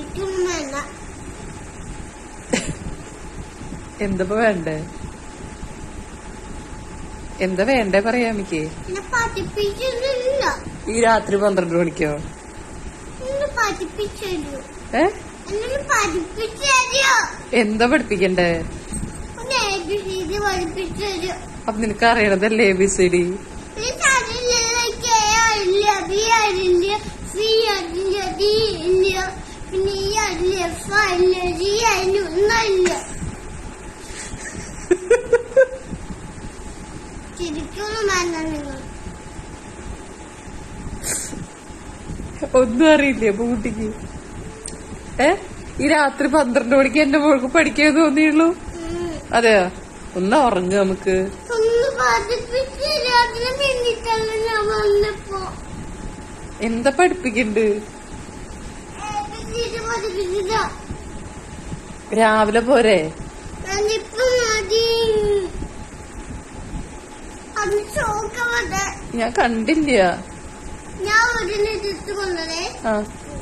എനിക്കൊന്നും വേണ്ട എന്താ വേണ്ടേ എന്താ വേണ്ടേ പറയാ എനിക്ക് എന്നെ പഠിപ്പിച്ചിട്ടില്ല ഈ രാത്രി പന്ത്രണ്ട് മണിക്കോ എന്നെ പഠിപ്പിച്ചു ഏ എന്നെ പഠിപ്പിച്ചു തരുമോ എന്താ പഠിപ്പിക്കണ്ടേ ഒന്ന് എ ബി സി ഡി പഠിപ്പിച്ചു തരുമോ അപ്പൊ നിനക്ക് അറിയണതല്ലേ എ ബി സി ഡി എനിക്ക് അറിയില്ല കെ അറിയില്ല ബി അറിയില്ല സി അറിയില്ല ഡി ഇല്ല പിന്നെ ഇ അറിയില്ല എഫ് അറിയില്ല ജി അറിയില്ല ഒന്നും അറിയില്ല ശരിക്കൊന്നും വേണ്ട നിങ്ങൾ ഒന്നും അറിയില്ലേ അപ്പൊ കുട്ടിക്ക് ഏ ഈ രാത്രി പന്ത്രണ്ട് മണിക്ക് എന്റെ മോൾക്ക് പഠിക്കാൻ തോന്നിയുള്ളൂ ഉം. അതെയോ ഒന്ന് ഉറങ്ങ് നമുക്ക് ഒന്ന് പഠിപ്പിച്ച് തരുമോ? അതിന് വേണ്ടിയിട്ടല്ല ഞാൻ വന്നപ്പോ എന്താ പഠിപ്പിക്കണ്ട് എ ബി സി ഡി പഠിപ്പിച്ചില്ല രാവിലെ പോരെ ഞാനിപ്പോ മതി അത് ചോക്ക മതി ഞാൻ കണ്ടില്ല ഞാൻ ഉടനെ തിരിച്ചു കൊണ്ടേ ആ